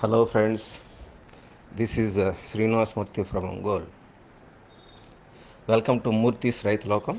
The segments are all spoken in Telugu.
Hello, friends. This is uh, Srinivas Murthy from Ongole. Welcome to Murthy's రైతు లోకం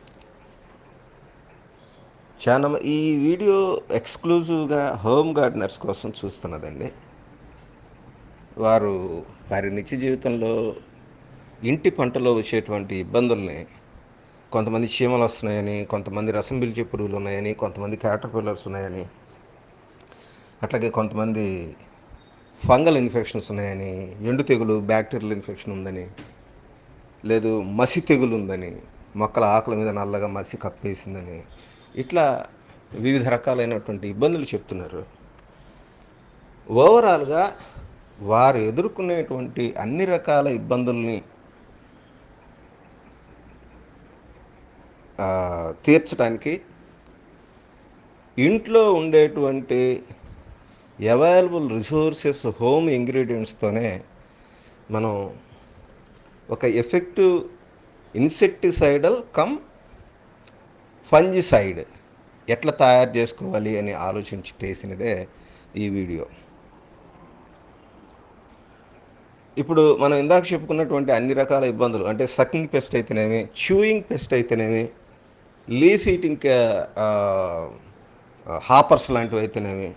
చాలా మ- ఈ వీడియో ఎక్స్క్లూజివ్గా హోమ్ గార్డెనర్స్ కోసం చూస్తున్నదండి వారు వారి నిత్య జీవితంలో ఇంటి పంటలో వచ్చేటువంటి ఇబ్బందుల్ని కొంతమంది చీమలు వస్తున్నాయని కొంతమంది రసం పీల్చే పురుగులు ఉన్నాయని కొంతమంది క్యాటర్ పిల్లర్స్ ఉన్నాయని అట్లాగే కొంతమంది ఫంగల్ ఇన్ఫెక్షన్స్ ఉన్నాయని ఎండు తెగులు బ్యాక్టీరియల్ ఇన్ఫెక్షన్ ఉందని లేదు మసి తెగులు ఉందని మొక్కల ఆకుల మీద నల్లగా మసి కప్పేసిందని ఇట్లా వివిధ రకాలైనటువంటి ఇబ్బందులు చెప్తున్నారు ఓవరాల్గా వారు ఎదుర్కొనేటువంటి అన్ని రకాల ఇబ్బందుల్ని ఆ, తీర్చడానికి ఇంట్లో ఉండేటువంటి అవైలబుల్ రిసోర్సెస్ హోమ్ ఇంగ్రీడియంట్స్తోనే మనం ఒక ఎఫెక్టివ్ ఇన్సెక్టిసైడల్ కమ్ ఫంజిసైడ్ ఎట్లా తయారు చేసుకోవాలి అని ఆలోచించి చేసినదే ఈ వీడియో ఇప్పుడు మనం ఇందాక చెప్పుకున్నటువంటి అన్ని రకాల ఇబ్బందులు అంటే సకింగ్ పెస్ట్ అయితేనేమి చూయింగ్ పెస్ట్ అయితేనేమి లీఫ్ ఈటింగ్ హాపర్స్ లాంటివి అయితేనేమి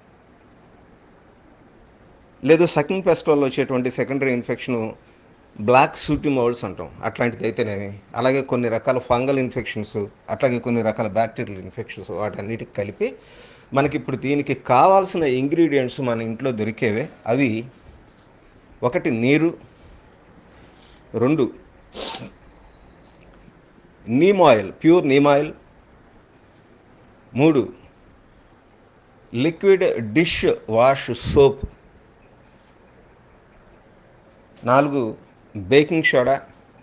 లేదు సకింగ్ పెస్ట్ వల్ల వచ్చేటువంటి secondary infection black sooty moulds అంటాం అట్లాంటిది అయితేనేమి అలాగే కొన్ని రకాల ఫంగల్ ఇన్ఫెక్షన్స్ అట్లాగే కొన్ని రకాల బ్యాక్టీరియల్ ఇన్ఫెక్షన్స్ వాటన్నిటికి కలిపి మనకి ఇప్పుడు దీనికి కావాల్సిన ఇంగ్రీడియంట్స్ మన ఇంట్లో దొరికేవే అవి ఒకటి నీరు రెండు neem oil pure neem oil మూడు లిక్విడ్ డిష్ వాష్ సోప్ నాలుగు బేకింగ్ సోడా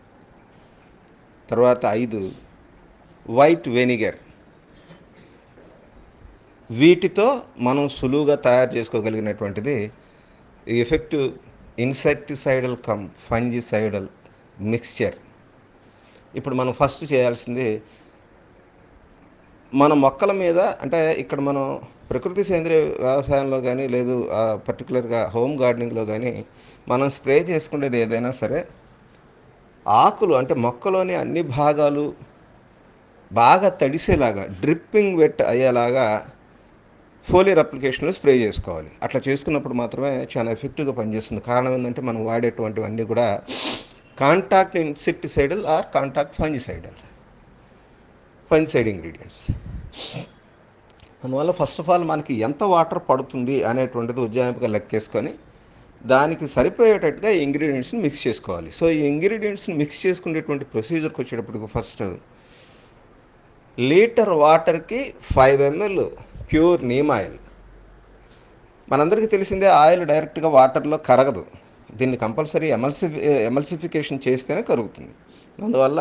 తర్వాత ఐదు వైట్ వెనిగర్ వీటితో మనం సులువుగా తయారు చేసుకోగలిగినటువంటిది ఈ effective insecticidal cum fungicidal mixture ఇప్పుడు మనం ఫస్ట్ చేయాల్సింది మన మొక్కల మీద అంటే ఇక్కడ మనం ప్రకృతి సేంద్రియ వ్యవసాయంలో కానీ లేదు పర్టికులర్గా హోమ్ గార్డెనింగ్లో కానీ మనం స్ప్రే చేసుకునేది ఏదైనా సరే ఆకులు అంటే మొక్కలోని అన్ని భాగాలు బాగా తడిసేలాగా డ్రిప్పింగ్ వెట్ అయ్యేలాగా ఫోలియర్ అప్లికేషన్లో స్ప్రే చేసుకోవాలి అట్లా చేసుకున్నప్పుడు మాత్రమే చాలా ఎఫెక్టివ్గా పనిచేస్తుంది కారణం ఏంటంటే మనం వాడేటువంటివన్నీ కూడా contact insecticidal or contact fungicidal fungicide ingredients అందువల్ల ఫస్ట్ ఆఫ్ ఆల్ మనకి ఎంత వాటర్ పడుతుంది అనేటువంటిది ఉజ్జాయింపుగా లెక్కేసుకొని దానికి సరిపోయేటట్టుగా ఈ ఇంగ్రీడియంట్స్ని మిక్స్ చేసుకోవాలి సో ఈ ఇంగ్రీడియంట్స్ని మిక్స్ చేసుకునేటువంటి ప్రొసీజర్కి వచ్చేటప్పటికి ఫస్ట్ లీటర్ వాటర్కి five ML pure neem oil మనందరికీ తెలిసిందే ఆయిల్ డైరెక్ట్గా వాటర్లో కరగదు దీన్ని కంపల్సరీ ఎమల్సి ఎమల్సిఫికేషన్ చేస్తేనే కరుగుతుంది అందువల్ల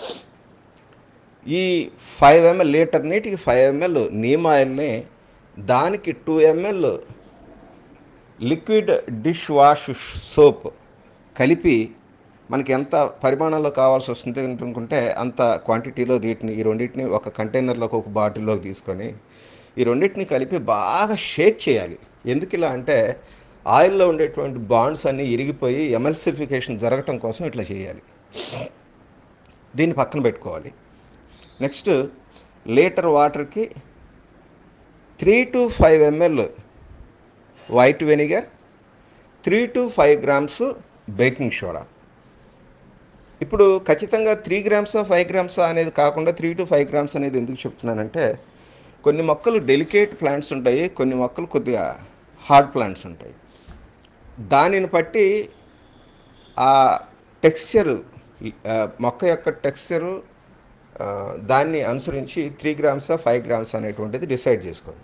ఈ ఫైవ్ ఎంఎల్ లీటర్ నీటికి ఫైవ్ ఎంఎల్ నీమ్ ఆయిల్ని దానికి two ML liquid dish wash soap కలిపి మనకి ఎంత పరిమాణంలో కావాల్సి వస్తుంది అనుకుంటే అంత క్వాంటిటీలో వీటిని ఈ రెండింటిని ఒక కంటైనర్లోకి ఒక బాటిల్లోకి తీసుకొని ఈ రెండింటిని కలిపి బాగా షేక్ చేయాలి ఎందుకు ఇలా అంటే ఆయిల్లో ఉండేటువంటి బాండ్స్ అన్నీ ఇరిగిపోయి ఎమల్సిఫికేషన్ జరగటం కోసం ఇట్లా చేయాలి దీన్ని పక్కన పెట్టుకోవాలి నెక్స్ట్ లీటర్ వాటర్కి three to five ML white vinegar three to five grams baking soda ఇప్పుడు ఖచ్చితంగా త్రీ గ్రామ్సా ఫైవ్ గ్రామ్సా అనేది కాకుండా త్రీ టు ఫైవ్ గ్రామ్స్ అనేది ఎందుకు చెప్తున్నానంటే కొన్ని మొక్కలు డెలికేట్ ప్లాంట్స్ ఉంటాయి కొన్ని మొక్కలు కొద్దిగా హార్డ్ ప్లాంట్స్ ఉంటాయి దానిని బట్టి ఆ టెక్స్చర్ మొక్క యొక్క టెక్స్చరు దాన్ని అనుసరించి త్రీ గ్రామ్సా ఫైవ్ గ్రామ్స్ అనేటువంటిది డిసైడ్ చేసుకోండి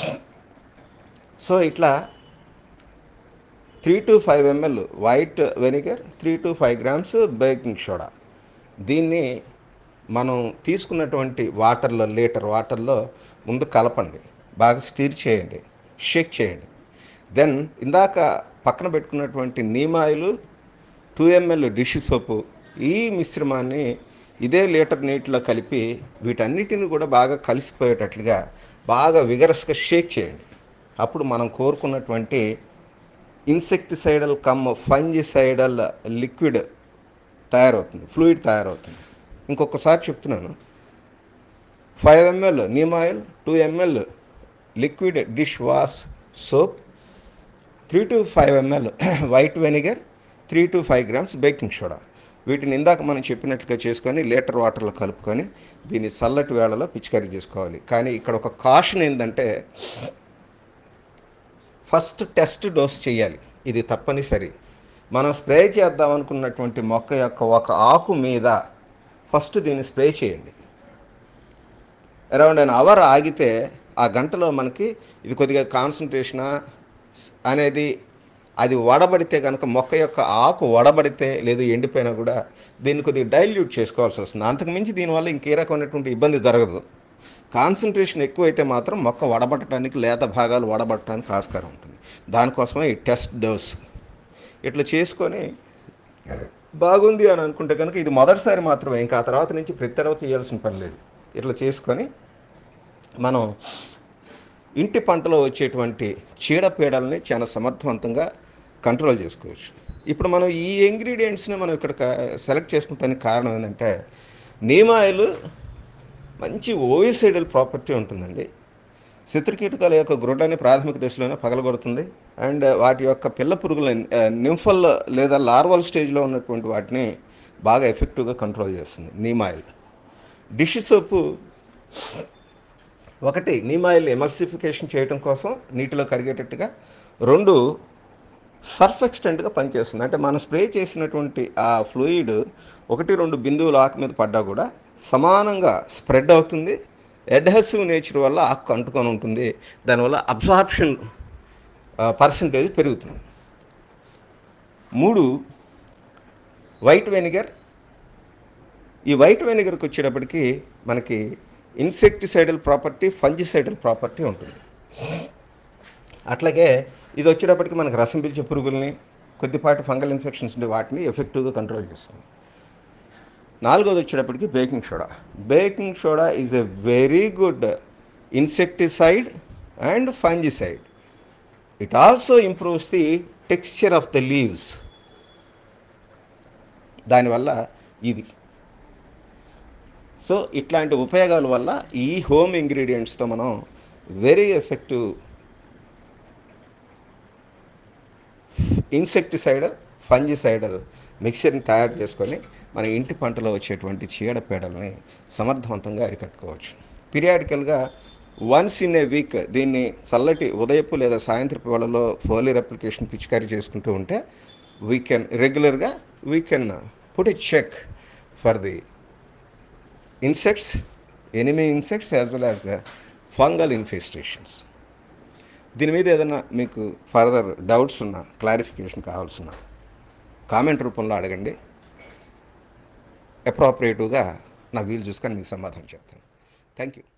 సో ఇట్లా three to five ML white vinegar three to five grams baking soda దీన్ని మనం తీసుకున్నటువంటి వాటర్లో లీటర్ వాటర్లో ముందు కలపండి బాగా స్టీర్ చేయండి షేక్ చేయండి దెన్ ఇందాక పక్కన పెట్టుకున్నటువంటి neem oil two ML dish soap ఈ మిశ్రమాన్ని ఇదే లీటర్ నీటిలో కలిపి వీటన్నిటిని కూడా బాగా కలిసిపోయేటట్లుగా బాగా విగరస్గా షేక్ చేయండి అప్పుడు మనం కోరుకున్నటువంటి ఇన్సెక్టిసైడల్ కమ్ ఫంజిసైడల్ లిక్విడ్ తయారవుతుంది ఫ్లూయిడ్ తయారవుతుంది ఇంకొకసారి చెప్తున్నాను five ML neem oil two ML liquid dish wash soap three to five ML white vinegar three to five grams baking soda వీటిని ఇందాక మనం చెప్పినట్లుగా చేసుకొని లీటర్ వాటర్లో కలుపుకొని దీన్ని చల్లటి వేళలో పిచికారీ చేసుకోవాలి కానీ ఇక్కడ ఒక కాషన్ ఏంటంటే ఫస్ట్ టెస్ట్ డోస్ చేయాలి ఇది తప్పనిసరి మనం స్ప్రే చేద్దాం అనుకున్నటువంటి మొక్క యొక్క ఒక ఆకు మీద ఫస్ట్ దీన్ని స్ప్రే చేయండి అరౌండ్ అన్ అవర్ ఆగితే ఆ గంటలో మనకి ఇది కొద్దిగా కాన్సన్ట్రేషనా అనేది అది వడబడితే కనుక మొక్క యొక్క ఆకు వడబడితే లేదు ఎండిపోయినా కూడా దీన్ని కొద్దిగా డైల్యూట్ చేసుకోవాల్సి వస్తుంది అంతకుమించి దీనివల్ల ఇంకే రకమైనటువంటి ఇబ్బంది జరగదు కాన్సన్ట్రేషన్ ఎక్కువైతే మాత్రం మొక్క వడబట్టడానికి లేత భాగాలు వడబట్టడానికి ఆస్కారం ఉంటుంది దానికోసమే ఈ టెస్ట్ డోస్ ఇట్లా చేసుకొని బాగుంది అని అనుకుంటే కనుక ఇది మొదటిసారి మాత్రమే ఇంకా ఆ తర్వాత నుంచి ప్రతి తర్వాత చేయాల్సిన పని లేదు ఇట్లా చేసుకొని మనం ఇంటి పంటలో వచ్చేటువంటి చీడపీడల్ని చాలా సమర్థవంతంగా కంట్రోల్ చేసుకోవచ్చు ఇప్పుడు మనం ఈ ఇంగ్రీడియంట్స్ని మనం ఇక్కడ సెలెక్ట్ చేసుకుంటానికి కారణం ఏంటంటే నీమాయిల్ మంచి ఓవిసైడల్ ప్రాపర్టీ ఉంటుందండి శత్రుకీటకాల యొక్క గ్రుడ్లని ప్రాథమిక దశలోనే పగలగొడుతుంది అండ్ వాటి యొక్క పిల్ల పురుగుల నింఫల్ లేదా లార్వల్ స్టేజ్లో ఉన్నటువంటి వాటిని బాగా ఎఫెక్టివ్గా కంట్రోల్ చేస్తుంది నీమాయిల్ డిష్ సోపు ఒకటి నీమాయిల్ ఎమర్సిఫికేషన్ చేయడం కోసం నీటిలో కరిగేటట్టుగా రెండు సర్ఫ్ ఎక్స్టెంట్గా పనిచేస్తుంది అంటే మనం స్ప్రే చేసినటువంటి ఆ ఫ్లూయిడ్ ఒకటి రెండు బిందువులు ఆకు మీద పడ్డా కూడా సమానంగా స్ప్రెడ్ అవుతుంది అడ్హెసివ్ నేచర్ వల్ల ఆకు అంటుకొని ఉంటుంది దానివల్ల అబ్జార్ప్షన్ పర్సంటేజ్ పెరుగుతుంది మూడు వైట్ వెనిగర్ ఈ వైట్ వెనిగర్కి వచ్చేటప్పటికి మనకి ఇన్సెక్టిసైడల్ ప్రాపర్టీ ఫంజిసైడల్ ప్రాపర్టీ ఉంటుంది అట్లాగే ఇది వచ్చేటప్పటికి మనకు రసం పీల్చే పురుగుల్ని కొద్దిపాటి ఫంగల్ ఇన్ఫెక్షన్స్ ఉండే వాటిని ఎఫెక్టివ్గా కంట్రోల్ చేస్తుంది నాలుగోది వచ్చేటప్పటికి baking soda baking soda is a very good insecticide and fungicide it also improves the texture of the leaves దానివల్ల ఇది సో ఇట్లాంటి ఉపయోగాల వల్ల ఈ హోమ్ ఇంగ్రీడియంట్స్తో మనం వెరీ ఎఫెక్టివ్ ఇన్సెక్టిసైడల్ ఫంజిసైడల్ మిక్చర్ని తయారు చేసుకొని మన ఇంటి పంటలో వచ్చేటువంటి చీడపీడల్ని సమర్థవంతంగా అరికట్టుకోవచ్చు పీరియాడికల్గా వన్స్ ఇన్ ఏ వీక్ దీన్ని చల్లటి ఉదయపు లేదా సాయంత్రపు వేళలో ఫోలియర్ అప్లికేషన్ పిచికారీ చేసుకుంటూ ఉంటే వీ కెన్ రెగ్యులర్గా we can put a check for the insects enemy insects as well as the fungal infestations దీని మీద ఏదైనా మీకు ఫర్దర్ డౌట్స్ ఉన్నా క్లారిఫికేషన్ కావాల్సిన కామెంట్ రూపంలో అడగండి అప్రాప్రియేటివ్గా నా వీలు చూసుకొని మీకు సమాధానం చెప్తాను థ్యాంక్ యూ